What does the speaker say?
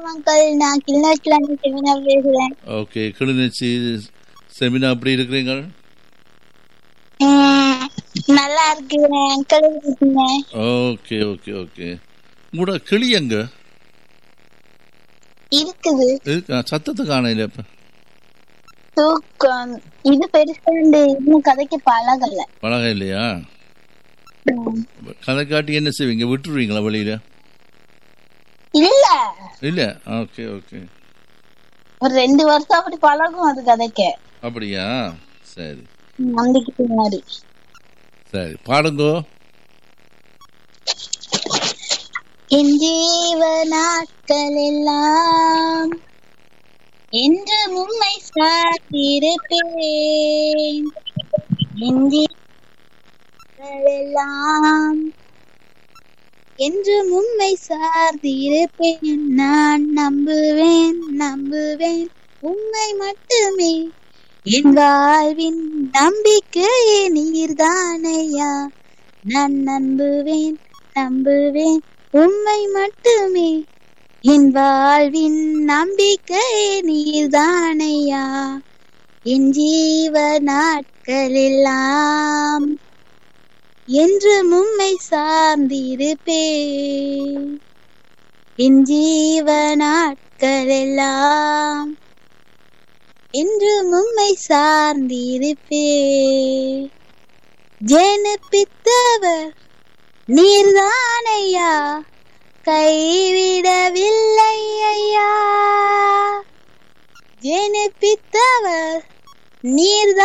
Uncle நான் கிளிநொச்சில இருந்து seminar பேசுறேன் ஓகே கிளிநொச்சி செமினா எப்படி இருக்கிறீங்க உம், நல்லா இருக்கிறேன் அங்கிள் இருக்கீங்க ஓகே ஓகே ஓகே உங்களோட கிளி எங்க இருக்குது இருக்கா? சத்தத்தை காணையில இப்ப தூக்கம் இது பெருசாண்டு இன்னும் கதைக்கு பழகல பழகம் இல்லையா உம். கதை காட்டி என்ன செய்வீங்க விட்டுருவீங்களா வெளியில இல்ல இல்ல ஓகே ஓகே ஒரு ரெண்டு வருஷம் அப்படி பழகும் அது கதைக்க அப்படியா சரி நம்பிக்கை பின்னாடி சரி பாடுங்கோ என் ஜீவ நாட்கள் எல்லாம் என்று உம்மை சாத்திருப்பேன் என் ஜீவங்கள் எல்லாம் என்று உம்மை சார்ந்திருப்பேன் நான் நம்புவேன் நம்புவேன் உம்மை மட்டுமே என் வாழ்வின் நம்பிக்கையே நீர்தானையா நான் நம்புவேன் நம்புவேன் உம்மை மட்டுமே என் வாழ்வின் நம்பிக்கை நீர்தானையா என் ஜீவ நாட்களெல்லாம் என்று உம்மை சார்ந்திருப்பேன் என் ஜீவ நாட்களெல்லாம் என்று உம்மை சார்ந்திருப்பேன் ஜெனிப்பித்தவர் நீர்தானையா கைவிடவில்லை ஐயா ஜெனிப்பித்தவர் நீர்தான்